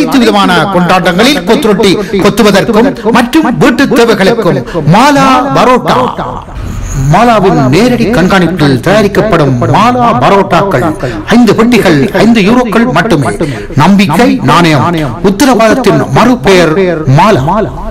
அனைத்து விதமான கொண்டாட்டங்களில் கொத்துரொட்டி கொத்துவதற்கும் மற்றும் வீட்டு தேவைகளுக்கும் மாலா பரோட்டா மாலாவின் நேரடி கண்காணிப்பில் தயாரிக்கப்படும் மாலா பரோட்டாக்கள் ஐந்து பெட்டிகள் ஐந்து யூரோக்கள் மட்டுமே நம்பிக்கை நாணயம் உத்தரவாதத்தின் மறுபெயர் மாலா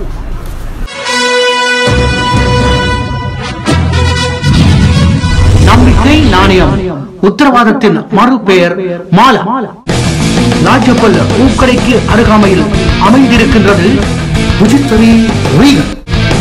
நம்பிக்கை நாணயம் உத்தரவாதத்தின் மறுபெயர் மாலா லாஜப்பல் பூக்கடைக்கு அருகாமையில் அமைந்திருக்கின்றது புஜித்தரி ரீகல்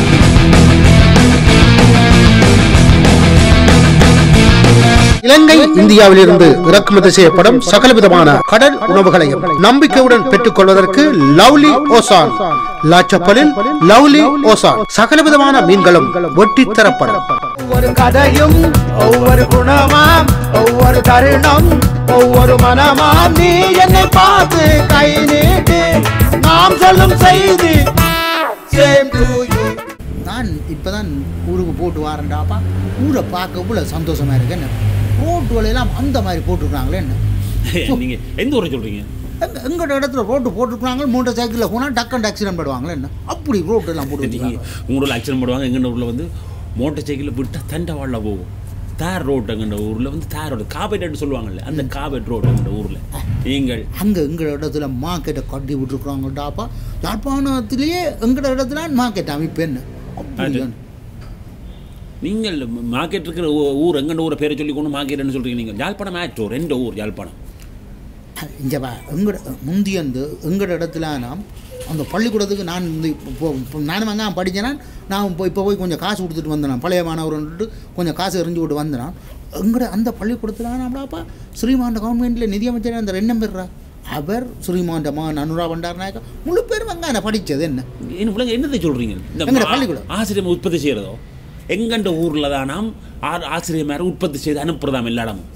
இலங்கை இந்தியாவிலிருந்து இறக்குமதி செய்யப்படும் சகலவிதமான கடல் உணவுகளையும் நம்பிக்கையுடன் பெற்றுக் கொள்வதற்கு லவ்லி ஓசான் லாச்சப்பலில் லவ்லி ஓசான் சகலவிதமான மீன்களும் வெட்டி தரப்படும் ஒவ்வொரு கதையும் ஒவ்வொரு குணமாம் ஒவ்வொரு தருணம் ஒவ்வொரு மனமாம் நீ என்னை பார்த்து கை நீட்டு நாம் சொல்லும் செய்தி சேம் டு யூ நான் இப்போ தான் ஊருக்கு போட்டு வரேன்டாப்பா ஊரை பார்க்க இவ்வளோ சந்தோஷமா இருக்கு என்ன ரோட்டு வழியெல்லாம் அந்த மாதிரி போட்டிருக்காங்களே என்ன நீங்க எந்த ஊரை சொல்றீங்க எங்க எங்கட இடத்துல ரோட்டு போட்டிருக்காங்க மூட்டர் சைக்கிளில் போனால் டக்குன்னு ஆக்சிடென்ட் படுவாங்களே என்ன அப்படி ரோட்டு எல்லாம் போட்டு நீங்க வச்சிருக்காங்க. உங்க ஊர்ல ஆக்சிடென்ட் பண்ணுவாங்க எங்க ஊர்ல வந்து மோட்டார் சைக்கிளில் விட்டா தண்டவாளில் போகும் தார் ரோடு எங்கண்ட ஊர்ல வந்து தார் ரோடு காபேட் சொல்லுவாங்கல்ல அந்த காபேட் ரோடு எங்கண்ட ஊர்ல நீங்கள் அங்கே எங்கள் இடத்துல மார்க்கெட்டை கட்டி விட்டுருக்குறாங்கடாப்பா யாழ்ப்பாணத்திலேயே எங்கட இடத்துல மார்க்கெட் அமைப்பு என்ன அப்படி அது. என்ன? நீங்கள் மார்க்கெட் இருக்கிற ஊ- ஊர் எங்கண்ட ஊரை பேரை சொல்லி கொண்டு மார்க்கெட்னு சொல்றீங்க நீங்கள் யாழ்ப்பாணம் மேட்ச் ரெண்டு ஊர் யாழ்ப்பாணம் இங்கே வா எங்கட முந்தி வந்து எங்கட இடத்துல நாம் அந்த பள்ளிக்கூடத்துக்கு நான் இந்த இப்போ இப்போ நானும் அங்கே படித்தேனா நான் இப்போ இப்போ போய் கொஞ்சம் காசு கொடுத்துட்டு வந்தேன் பழைய மாணவர்ன்ட்டு கொஞ்சம் காசு எறிஞ்சு விட்டு வந்தேன் எங்கட அந்த பள்ளிக்கூடத்தில் நம்மளாப்பா ஸ்ரீமாண்ட கவர்மெண்ட்டில் நிதியமைச்சர் அந்த ரெண்டும் பேர்றா அவர் ஸ்ரீமாண்ட மகன் அனுரா பண்டார் நாயக்கா முழு பேரும் அங்கே நான் படித்தது என்ன என்ன விளங்க என்னத்தை சொல்றீங்க இந்த எங்கட ஆ- பள்ளிக்கூடம். ஆசிரியர் உற்பத்தி செய்யறதோ எங்கண்ட ஊர்ல தான் நாம் ஆ- ஆசிரியர் மேல உற்பத்தி செய்து அனுப்புறதாம் எல்லா இடமும்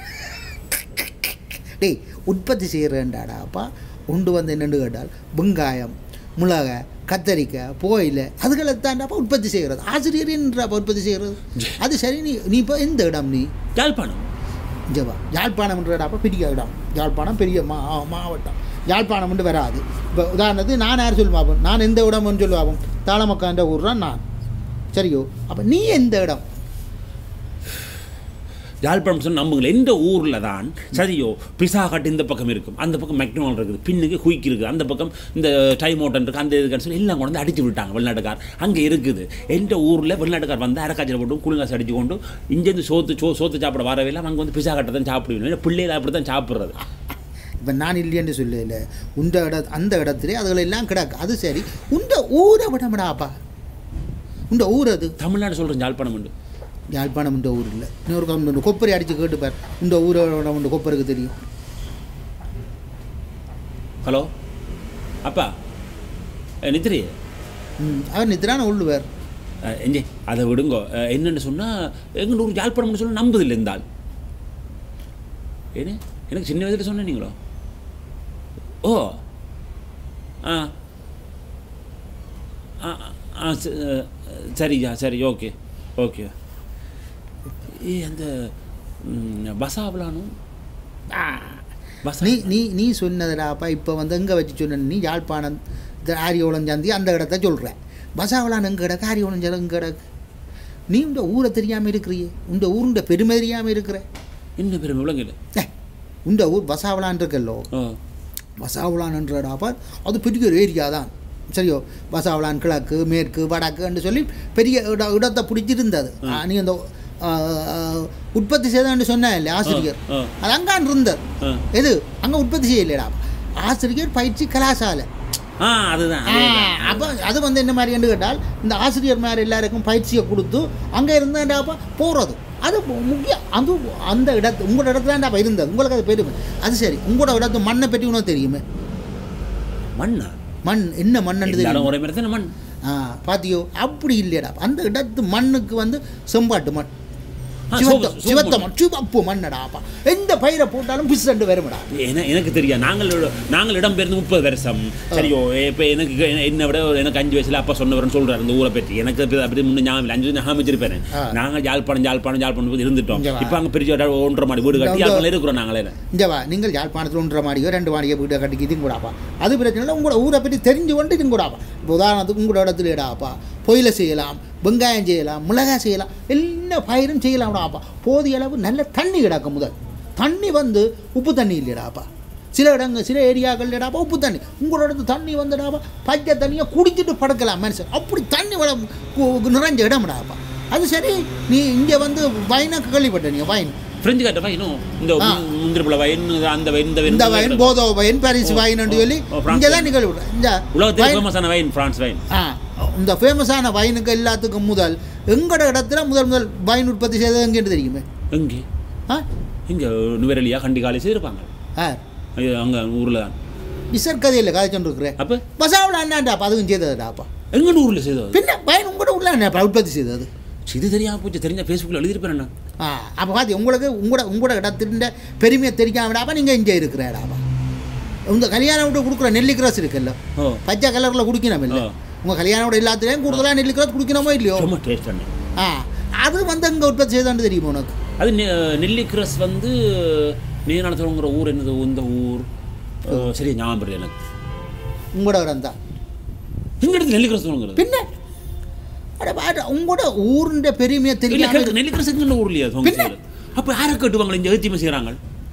டேய் உற்பத்தி செய்கிறேன்டாடாப்பா கொண்டு வந்து என்னென்னு கேட்டால் வெங்காயம் மிளகா கத்தரிக்காய் புகையில அதுகளை தாண்டாப்பா உற்பத்தி செய்கிறது ஆசிரியர் என்றாப்பா உற்பத்தி செய்கிறது அது சரி நீ நீ இப்போ எந்த இடம் நீ யாழ்ப்பாணம் ஜவா யாழ்ப்பாணம்ன்றடாப்பா பெரிய இடம் யாழ்ப்பாணம் பெரிய மா மாவட்டம் யாழ்ப்பாணம்னு வராது இப்போ உதாரணத்துக்கு நான் யார் சொல்லுவாப்போம் நான் எந்த இடம்னு சொல்லுவாப்போம் தாளமக்கான்ற ஊர் தான் நான் சரியோ அப்போ நீ எந்த இடம் யாழ்ப்பாணம் சொன்ன நம்புங்களேன் எந்த ஊரில் தான் சரியோ பிசா கட் இந்த பக்கம் இருக்கும் அந்த பக்கம் மெக்டோனல் இருக்குது பின்னுக்கு குயிக் இருக்குது அந்த பக்கம் இந்த டைம் ஓட்டன் இருக்குது அந்த இதுக்கு சொல்லி எல்லாம் கொண்டு வந்து அடிச்சு விட்டாங்க வெளிநாட்டுக்கார் அங்கே இருக்குது எந்த ஊரில் வெளிநாட்டுக்கார் வந்து அரக்காய்ச்சல் போட்டு குளுங்காசு அடிச்சு கொண்டு இங்கேருந்து சோத்து சோ சோத்து சாப்பிட வரவே இல்லை அங்கே வந்து பிசா கட்டை தான் சாப்பிடுவேன் ஏன்னா பிள்ளைகள் அப்படி தான் சாப்பிட்றது இப்போ நான் இல்லைன்னு சொல்லல உண்ட இட அந்த இடத்துல அதுகளெல்லாம் கிடக்கு அது சரி உண்ட ஊரை விடமாடாப்பா உண்ட ஊர் அது தமிழ்நாடு சொல்கிறேன் யாழ்ப்பாணம் உண்டு யாழ்ப்பாணம் இந்த ஊர் இல்லை இன்னொரு கம்பெனி கொப்பரை அடித்து கேட்டுப்பார் இந்த ஊரோட உண்டு கொப்பருக்கு தெரியும் ஹலோ அப்பா அஹ், நித்ரி ம், அவர் நித்திரான உள்ளுவார் அஹ், எஞ்சே அதை விடுங்கோ அஹ், என்னன்னு சொன்னால் எங்கள் ஊர் யாழ்ப்பாணம்னு சொல்ல நம்புதில்லை இந்த ஆள் ஏன்னு எனக்கு சின்ன வயதில் சொன்னேன் நீங்களோ ஓ ஆ ஆ ஆ ச- அஹ், சரியா சரி ஓகே ஓகே ஏ அந்த ம், பசாவலானும் பசா நீ நீ நீ சொன்னதுடாப்பா இப்போ வந்து எங்கே வச்சு சொன்ன நீ யாழ்ப்பாணம் இந்த ஆரியோளம் சாந்தி அந்த இடத்த சொல்கிற பசாவலான் எங்கே கிடக்கு ஆரியோளம் சாந்தி எங்கே கிடக்கு நீ உண்ட ஊரை தெரியாமல் இருக்கிறியே உண்ட ஊருண்ட பெருமை தெரியாமல் இருக்கிற என்ன பெருமை விளங்கல ஏ, உண்ட ஊர் பசாவலான் இருக்கல்லோ ஓ பசாவலான்ன்றடாப்பா அது பெரிய ஒரு ஏரியா தான் சரியோ பசாவலான் கிழக்கு மேற்கு வடக்குன்னு சொல்லி பெரிய இட இடத்தை பிடிச்சிருந்தது ஆ, நீ அந்த ஆ, ஆ, உற்பத்தி செய்தான்னு சொன்ன இல்லை ஆசிரியர் ஆ. அது அங்கான் இருந்தது ஆ. எது அங்கே உற்பத்தி செய்யலடா ஆசிரியர் பயிற்சி கலாசாலை ஆ அதுதான் ஆ, அப்போ அது வந்து என்ன மாதிரின்னு கேட்டால் இந்த ஆசிரியர் மாதிரி எல்லாருக்கும் பயிற்சியை கொடுத்து அங்கே இருந்தாண்டாப்பா போகிறது அது முக்கியம் அது அந்த இடத்து உங்களோட இடத்துலாண்டாப்பா இருந்தது உங்களுக்கு அது பெருமை அது சரி உங்களோட இடத்து மண்ணை பற்றி உனக்கு தெரியுமே மண்ணா மண் என்ன மண்ணுன்னு எல்லாரும் தெரியும் ஒரே மாதிரி தானே மண் ஆ பாத்தியோ அப்படி இல்லையடா அந்த இடத்து மண்ணுக்கு வந்து செம்பாட்டு மண் ஆ, சிவத்த சோப்பு- சிவத்த சோப்பு மண் சிவப்பு மண்ணடாப்பா எந்த பயிரை போட்டாலும் பிஸ் ரெண்டு வரும்டா என- எனக்கு தெரியும் நாங்கள் நாங்கள் இடம்பெயர்ந்து முப்பது வருஷம் சரியோ இப்போ எனக்கு என்ன- என்னை விட ஒரு- எனக்கு அஞ்சு வயசுல அப்பா சொன்னவர்னு சொல்றாரு இந்த ஊரை பற்றி எனக்கு அப்படி- அப்படி முன்ன ஞாபகம் இல்லை. அஞ்சு வயசு ஞாபகம் வச்சிருப்பேன் ஆ. நாங்கள் யாழ்ப்பாணம் யாழ்ப்பாணம் யாழ்ப்பாணம் போய் இருந்துட்டோம் இங்க வா. இப்போ அங்கே பெரிய இடம் ஒன்றரை மாடி வீடு கட்டி இந்த- யாழ்ப்பாணம் இருக்கிறோம் நாங்களே இங்கே வா நீங்கள் யாழ்ப்பாணத்தில் ஒன்றரை மாடியோ ரெண்டு மாடியோ வீட்டை கட்டிக்கு இதுங்க கூடாப்பா அது பிரச்சனை இல்லை உங்களோட ஊரை பற்றி தெரிஞ்சு கொண்டு இதுங்க கூடாப்பா இப்போ உதாரணத்துக்கு உங்களோட இடத்துல இடாப்பா பொயில செய்யலாம் வெங்காயம் செய்யலாம் மிளகாய் செய்யலாம் எல்லா பயிரும் செய்யலாம்டாப்பா போதிய அளவு நல்ல தண்ணி கிடக்கும் முதல் தண்ணி வந்து உப்பு தண்ணி இல்லைடாப்பா சில இடங்க சில ஏரியாக்கள் இடாப்பா உப்பு தண்ணி உங்களோட இடத்து தண்ணி வந்துடாப்பா பச்சை தண்ணியை குடிச்சிட்டு படுக்கலாம் மனுஷன் அப்படி தண்ணி வளம் கு- நிறைஞ்ச இடம்டாப்பா அது சரி நீ இங்கே வந்து வயனுக்கு கேள்விப்பட்ட நீங்கள் வயன் ஃப்ரெஞ்சு காட்ட வயனும் இந்த ஆ. முந்திரிப்புல வயன் அந்த வயன் இந்த வயன் இந்த வயன் போதோ வயன் பாரிஸ் ஓ, வயன் ஓ, சொல்லி ஓ, பிரான்ஸ் இங்கே தான் வயன். நிகழ்வு இந்த உலகத்தில் வயன் ஃபேமஸான வயன் பிரான்ஸ் வயன் ஆ இந்த ஃபேமஸான வயனுக்கு எல்லாத்துக்கும் முதல் எங்கட இடத்துல முதல் முதல் வயன் உற்பத்தி செய்தது எங்கேன்னு தெரியுமே எங்கே ஆ இங்கே நுவரெலியா கண்டிகாலி செய்திருப்பாங்க ஆ அங்கே ஊரில் தான் விசர் கதையில் கதை சொல்லிருக்கிறேன் அப்போ பசாவில் அண்ணாண்டாப்பா அதுவும் செய்ததுடாப்பா எங்கன்னு ஊரில் செய்தது பின்ன வயன் உங்களோட உள்ள என்னப்பா உற்பத்தி செய்தது இது தெரியாம போச்சு தெரிஞ்ச ஃபேஸ்புக்கில் எழுதியிருப்பேன் நான் ஆ அப்போ பார்த்து உங்களுக்கு உங்களோட உங்களோட இடத்தின் பெருமையை தெரியாமடாப்பா நீங்கள் இங்கே இருக்கிறாடாப்பா உங்கள் கல்யாணம் விட்டு கொடுக்குற நெல்லி கிராஸ் இருக்குல்ல ஓ பச்சை கலரில் குடிக்கணும் இல்லை ஆ. உங்கள் கல்யாணம் விட எல்லாத்துலேயும் கூடுதலாக நெல்லி கிராஸ் குடிக்கணுமோ இல்லையோ ரொம்ப டேஸ்ட் அண்ணே ஆ அது வந்து அங்கே உற்பத்தி செய்தான்னு தெரியுமா உனக்கு அது நெ- நெல்லிக்கிரஸ் வந்து நீனானத்தோங்கிற ஊர் என்னது இந்த ஊர் அஹ், சரியா ஞாபகம் வருது எனக்கு உங்களோட இடம் தான் இந்த இடத்துல நெல்லிக்கிரஸ் தோணுங்கிறது பின்ன அட பாரு உங்களோட ஊருண்ட பெருமையை இல்லை தெரியாம கேட்க நெல்லிக்கிரஸ் எங்க ஊர் இல்லையா தோங்க பின்ன? அப்போ யாரை கட்டுவாங்க இந்த ஏத்தியமை செய்கிறாங்க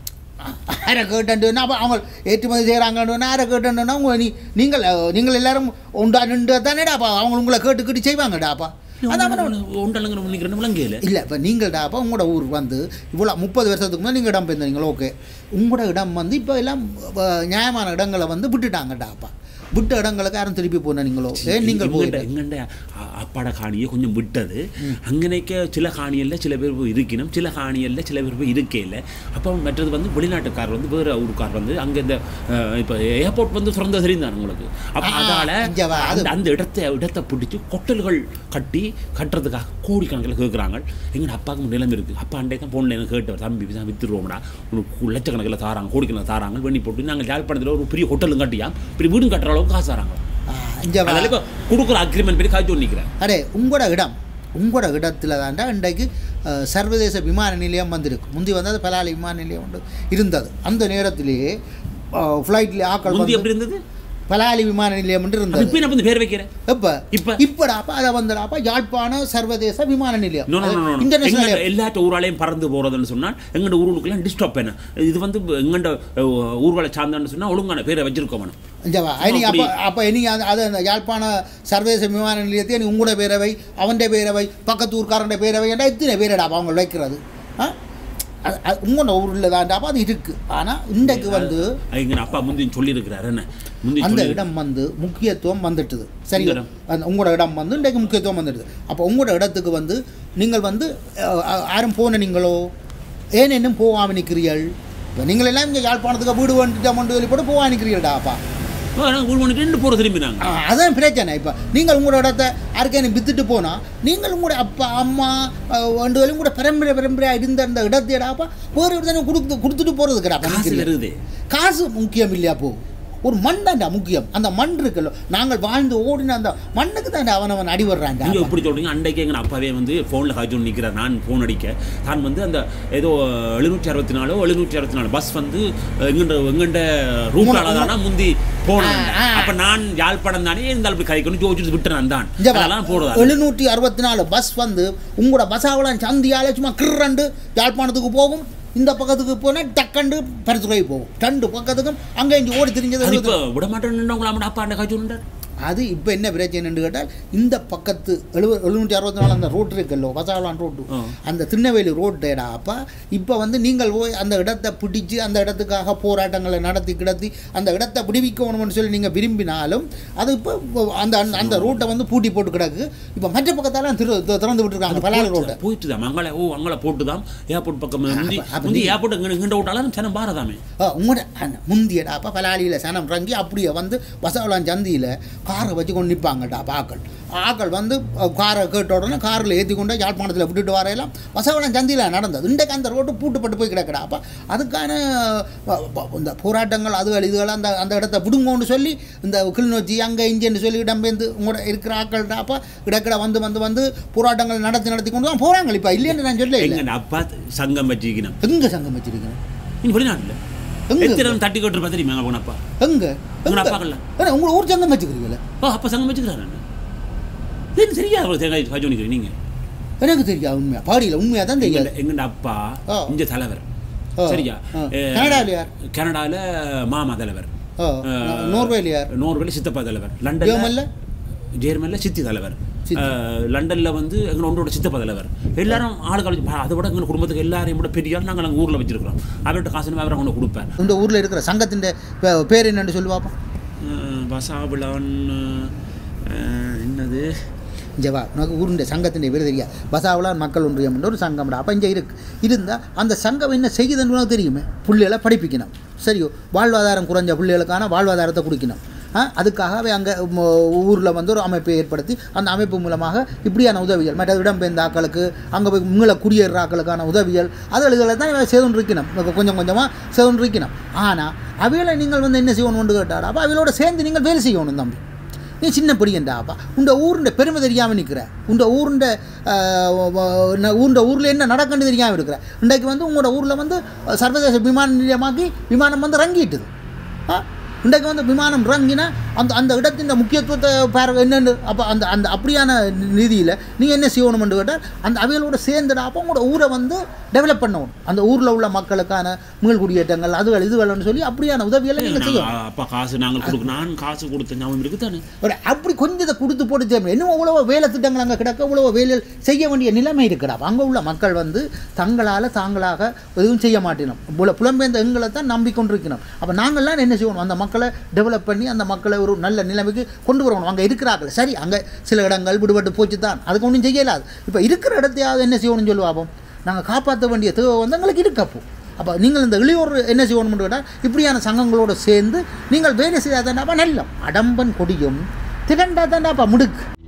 யாரை கேட்டேன்னா அப்போ அவங்க ஏற்றுமதி செய்கிறாங்கன்னு யாரை கேட்டேன்னா உங்க நீ நீங்கள் அஹ், நீங்கள் எல்லாரும் உண்டா நின்று தானேடாப்பா அவங்க உங்களை கேட்டு கேட்டு செய்வாங்கடாப்பா அதான் ஒன்றலங்கிற நினைக்கிறேன் விளங்கையில் இல்லை இப்போ நீங்கள்டாப்பா உங்களோட ஊர் வந்து இவ்வளோ முப்பது வருஷத்துக்கு முன்னாடி நீங்கள் இடம் பெயர்ந்தீங்களா ஓகே உங்களோட இடம் வந்து இப்போ எல்லாம் அஹ், நியாயமான இடங்களை வந்து விட்டுட்டாங்கடாப்பா விட்ட இடங்களுக்கு யாரும் திருப்பி போனீங்களோ ஏன் நீங்கள் போயிட்டு எங்கண்ட அப்பாட காணியை கொஞ்சம் விட்டது அங்கனைக்க சில காணியல்ல சில பேர் போய் இருக்கணும் சில காணியல்ல சில பேர் போய் இருக்கே இல்லை அப்போ மற்றது வந்து வெளிநாட்டுக்கார் வந்து வேறு ஊருக்கார் வந்து அங்கே இந்த அஹ், இப்போ ஏர்போர்ட் வந்து திறந்த தெரிந்தார் உங்களுக்கு அப்போ ஆ, அதால் இங்க வா, அது- அந்த அந்த இடத்தை இடத்தை பிடிச்சி கொட்டல்கள் கட்டி கட்டுறதுக்காக கோடிக்கணக்கில் கேட்குறாங்க எங்கட அப்பாவுக்கு நிலம் இருக்குது அப்பா அண்டே தான் ஃபோனில் எனக்கு கேட்டவர் தம்பி தான் வித்துருவோம்டா உனக்கு லட்சக்கணக்கில் தாராங்க கோடிக்கணக்கில் தாராங்க வெண்ணி போட்டு நாங்கள் யாழ்ப்பாணத்தில் ஒரு பெரிய ஹோட்டலும் கட்டியா பெரிய வீடும் கட்டுற அளவுக்கு காசு தராங்க இங்கே அதனால இப்போ கொடுக்குற அக்ரிமெண்ட் படி காய்ச்சி நிற்கிறேன் அடே உங்களோட இடம் உங்களோட இடத்துல தாண்டா இன்றைக்கு அஹ், சர்வதேச விமான நிலையம் வந்திருக்கு முந்தி வந்து அது பலாலி விமான நிலையம் உண்டு இருந்தது அந்த நேரத்திலேயே ஃப்ளைட்டில் ஆக்கள் முந்தி வந்து எப்படி இருந்தது பலாலி விமான நிலையம் என்று அது இருந்தது இப்போ நான் வந்து பேர் வைக்கிறேன் எப்போ இப்ப? இப்படாப்பா அதை வந்துடாப்பா யாழ்ப்பாண சர்வதேச விமான நிலையம் நோ நோ நோ இன்டர்நேஷனல் எங்கள்ட எல்லாத்த ஊராலையும் பறந்து போகிறதுன்னு சொன்னால் எங்கள்ட ஊருக்குலாம் டிஸ்டர்ப் என்ன இது வந்து எங்கள்ட ஊர்வலை சார்ந்தான்னு சொன்னால் ஒழுங்கான பேரை வச்சிருக்கோம் வேணும் ஜவா நீ அப்போ அப்படி- அப்போ இனி அது அது அந்த யாழ்ப்பாண சர்வதேச விமான நிலையத்தை நீ உங்களோட பேரவை அவன்ட பேரவை பக்கத்து ஊர்க்காரண்ட பேரவை என்ற இத்தனை பேரடாப்பா அவங்க வைக்கிறது ஆ அது அது உங்களோட ஊரில் தாண்டாப்பா அது இருக்குது ஆனால் இன்றைக்கு வந்து எங்கள் அப்பா முந்தி சொல்லியிருக்கிறாரு என்ன முந்தி அந்த சொல்லி இடம் வந்து முக்கியத்துவம் வந்துட்டுது சரி இந்த இடம். அந்த உங்களோட இடம் வந்து இன்றைக்கு முக்கியத்துவம் வந்துடுது அப்போ உங்களோட இடத்துக்கு வந்து நீங்கள் வந்து அஹ், அஹ், யாரும் போன நீங்களோ ஏன் இன்னும் போகாம நிற்கிறீர்கள் இப்போ நீங்கள் எல்லாம் இங்கே யாழ்ப்பாணத்துக்கு வீடு வந்துட்டோம்னு சொல்லி போட்டு போகா நிற்கிறீர்களா அப்பா நாங்கள் ஊர் பண்ணிட்டு ரெண்டு போகிற திரும்பினாங்க ஆ, அதான் பிரச்சனை இப்போ நீங்கள் உங்களோட இடத்த யாருக்கேனும் வித்துட்டு போனால் நீங்கள் உங்களோட அப்பா அம்மா அஹ், ரெண்டு பேரும் கூட பரம்பரை பரம்பரையாக இருந்த அந்த இடத்தையடாப்பா வேறு இடத்துல கொடுத்து கொடுத்துட்டு போகிறது காசு கிடையாது வருது காசு முக்கியம் இல்லையா போ ஒரு மண் தான்டா முக்கியம் அந்த மண் இருக்குல்ல நாங்கள் வாழ்ந்து ஓடின அந்த மண்ணுக்கு தான்டா அவன் அவன் அடி வர்றான்டா நீங்கள் எப்படி சொல்கிறீங்க அன்றைக்கு எங்கள் அப்பாவே வந்து ஃபோனில் காய்ச்சி நிற்கிறார் நான் ஃபோன் அடிக்க தான் வந்து அந்த ஏதோ எழுநூற்றி அறுபத்தி நாலோ எழுநூற்றி அறுபத்தி நாலு பஸ் வந்து எங்கண்ட எங்கண்ட ரூட்டால தானே முந்தி போனேன் ஆ, ஆ. அப்போ நான் யாழ்ப்பாணம் தானே இருந்தாலும் இப்படி கதைக்கணும் ஜோதிச்சு விட்டு நான் தான் இங்க வா. அதெல்லாம் போடுதா எழுநூற்றி அறுபத்தி நாலு பஸ் வந்து உங்களோட பசாவளம் சந்தியால சும்மா கிர்ரண்டு யாழ்ப்பாணத்துக்கு போகும் இந்த பக்கத்துக்கு போனால் டக்கண்டு பரிசுரை போகும் ரெண்டு பக்கத்துக்கும் அங்கே இங்கே ஓடி அது திரிஞ்சது இப்போ விட மாட்டேன்னு உங்களை அப்பா அண்டை காய்ச்சி விட்டார் அது இப்போ என்ன பிரச்சனைன்னு கேட்டால் இந்த பக்கத்து எழுப எழுநூற்றி அறுபத்தி நாலு அந்த ரோட் இருக்குல்லோ பசாவளான் ரோட்டு ஆ. அந்த திருநெல்வேலி ரோட்டேடா அப்போ இப்போ வந்து நீங்கள் போய் அந்த இடத்தை பிடிச்சு அந்த இடத்துக்காக போராட்டங்களை நடத்தி கிடத்தி அந்த இடத்தை விடுவிக்கணும்னு சொல்லி நீங்கள் விரும்பினாலும் அது இப்போ அந்த அந்த- அந்த ரோட்டை வந்து பூட்டி போட்டு கிடக்கு இப்போ மற்ற பக்கத்தால திரு தி- திறந்து விட்டுருக்காங்க பலாறு ரோட்டை போயிட்டு தான் அங்கே ஓ அங்கே போட்டு தான் ஏர்போர்ட் பக்கம் முந்தி அப்ப- அப்ப முந்தி நீ- ஏர்போர்ட் எங்கே எங்கிட்ட விட்டாலும் சனம் பாரதாமே உங்களோட அந்த முந்தியடா அப்போ பலாலியில் சனம் ரங்கி அப்படியே வந்து பசாவளான் சந்தியில் காரை வச்சு கொண்டு நிற்பாங்கடா ஆக்கள் ஆக்கள் வந்து அஹ், காரை கேட்ட உடனே காரில் ஏற்றி கொண்டு யாழ்ப்பாணத்தில் விட்டுட்டு வரையெல்லாம் வசவளம் சந்தியில் நடந்தது இன்றைக்கு அந்த ரோட்டு பூட்டுப்பட்டு போய் கிடக்குடா அப்போ அதுக்கான அஹ், ப- இந்த போராட்டங்கள் அதுகள் இதுகள் அந்த அந்த இடத்த விடுங்கோன்னு சொல்லி இந்த கிளிநொச்சி அங்கே இங்கேன்னு சொல்லி இடம்பெயர்ந்து உங்களோட இருக்கிற ஆக்கள்டா அப்போ இடக்கிட வந்து வந்து வந்து போராட்டங்கள் நடத்தி நடத்தி கொண்டு தான் போகிறாங்க இப்போ இல்லைன்னு நான் சொல்ல இல்லை எங்க அப்பா சங்கம் வச்சிக்கணும் எங்கே சங்கம் வச்சிருக்கேன் நீ வெளிநாட்டுல எங்க? எத்தனை தட்டி கொட்டுற தெரியுமா எங்க போனப்பா எங்கே உங்களோட அப்பாக்கள்ல ஏன்னா உங்களை ஊர் சங்கம் வச்சுக்கிறீங்களே ஓ அப்பா சங்கம் வச்சுக்கிறாரு என்ன சரியா அவ்வளோ தேங்காய் காய்ச்சி பண்ணிக்கிறீங்க நீங்க எனக்கு தெரியாது உண்மையா பாடியில் உண்மையாக தான் தெரியாது எங்கட எங்கட அப்பா ஆ. இங்க தலைவர் ஆ. சரியா ஆ. ஏ, கனடால யார்? கனடால மாமா தலைவர் ஓ நோர்வேல யார் நோர்வேல சித்தப்பா தலைவர் ஜெர்மன்ல? லண்டன்ல ஜெர்மன்ல சித்தி தலைவர் சித்தி. அஹ், லண்டன்ல வந்து எங்க ஒன்றோட சித்தப்பா தலைவர் எல்லாரும் ஆளு காலேஜ் அதை விட எங்க குடும்பத்துக்கு எல்லாரையும் விட பெரிய ஆள் நாங்கள் அங்கே ஊரில் வச்சிருக்கிறோம் அவர்கிட்ட காசு அவரை கொண்டு கொடுப்பேன் இந்த ஊரில் இருக்கிற சங்கத்தின் பே- பேர் என்னன்னு சொல்லி பார்ப்போம் அஹ், பசாபிளான் அஹ், என்னது ஜவா உனக்கு ஊருடைய சங்கத்தின் பேர் தெரியாது பசாவலான் மக்கள் ஒன்றியம் என்ற ஒரு சங்கம்டா அப்போ இங்கே இருக்கு இருந்தால் அந்த சங்கம் என்ன செய்யுதுன்னு உனக்கு தெரியுமே பிள்ளைகளை படிப்பிக்கணும் சரியோ வாழ்வாதாரம் குறைஞ்ச பிள்ளைகளுக்கான வாழ்வாதாரத்தை கொடுக்கணும் ஆ, அதுக்காகவே அங்கே ஊரில் வந்து ஒரு அமைப்பை ஏற்படுத்தி அந்த அமைப்பு மூலமாக இப்படியான உதவிகள் மற்ற இடம்பெயர்ந்த ஆக்களுக்கு அங்கே போய் மீள குடியேற ஆக்களுக்கான உதவிகள் அதுகளை தான் இவன் செய்து இருக்கணும் இப்ப கொஞ்சம் கொஞ்சமாக செய்து இருக்கணும் ஆனால் அவைகளை நீங்கள் வந்து என்ன செய்யணும்னு கேட்டால் அப்போ அவைகளோட சேர்ந்து நீங்கள் வேலை செய்யணும் தம்பி நீ சின்ன பிடிக்கண்டாப்பா உண்ட ஊருண்ட பெருமை தெரியாமல் நிற்கிற உண்ட ஊருண்ட உண்ட ஊரில் என்ன நடக்குன்னு தெரியாமல் இருக்கிற இன்றைக்கு வந்து உங்களோட ஊரில் வந்து அஹ், சர்வதேச விமான நிலையமாக்கி விமானம் வந்து இறங்கிட்டுது ஆ இன்றைக்கு வந்து விமானம் இறங்கினா அந்த அந்த இடத்தின் முக்கியத்துவத்தை பாரு என்னென்னு அப்போ அந்த அந்த அப்படியான நிதியில் நீங்கள் என்ன செய்யணும்னு கேட்டால் அந்த அவைகளோட சேர்ந்துடா அப்போ உங்களோட ஊரை வந்து டெவலப் பண்ணணும் அந்த ஊரில் உள்ள மக்களுக்கான மீள் குடியேற்றங்கள் அதுகள் இதுகள்னு சொல்லி அப்படியான உதவிகளை நீங்கள் செய்யணும் நாங்க அப்பா காசு நாங்கள் கொடுக்க நான் காசு கொடுத்த ஞாபகம் இருக்குதானே ஒரு அப்படி கொஞ்சத்தை கொடுத்து போட்டு செய்ய இன்னும் அவ்வளோ வேலை திட்டங்கள் அங்கே கிடக்க அவ்வளோ வேலைகள் செய்ய வேண்டிய நிலைமை இருக்குடா அங்கே உள்ள மக்கள் வந்து தங்களால் தாங்களாக எதுவும் செய்ய மாட்டேனும் புல புலம்பெயர்ந்த எங்களை தான் நம்பிக்கொண்டிருக்கணும் அப்போ நாங்கள்லாம் என்ன செய்யணும் அந்த மக்களை டெவலப் பண்ணி அந்த மக்களை ஒரு நல்ல நிலைமைக்கு கொண்டு வரணும் அங்கே இருக்கிறார்கள் சரி அங்கே சில இடங்கள் விடுபட்டு போச்சு தான் அதுக்கு ஒன்றும் செய்யலாது இப்போ இருக்கிற இடத்தையாவது என்ன செய்யணும்னு சொல்லுவாப்போம் நாங்கள் காப்பாற்ற வேண்டிய தேவை வந்து எங்களுக்கு இருக்கப்போ அப்போ நீங்கள் இந்த இளையோர் என்ன செய்யணும்னு கேட்டால் இப்படியான சங்கங்களோடு சேர்ந்து நீங்கள் வேலை செய்யாதாண்டாப்பா நல்லம் அடம்பன் கொடியும் திரண்டா தாண்டாப்பா முடுக்கு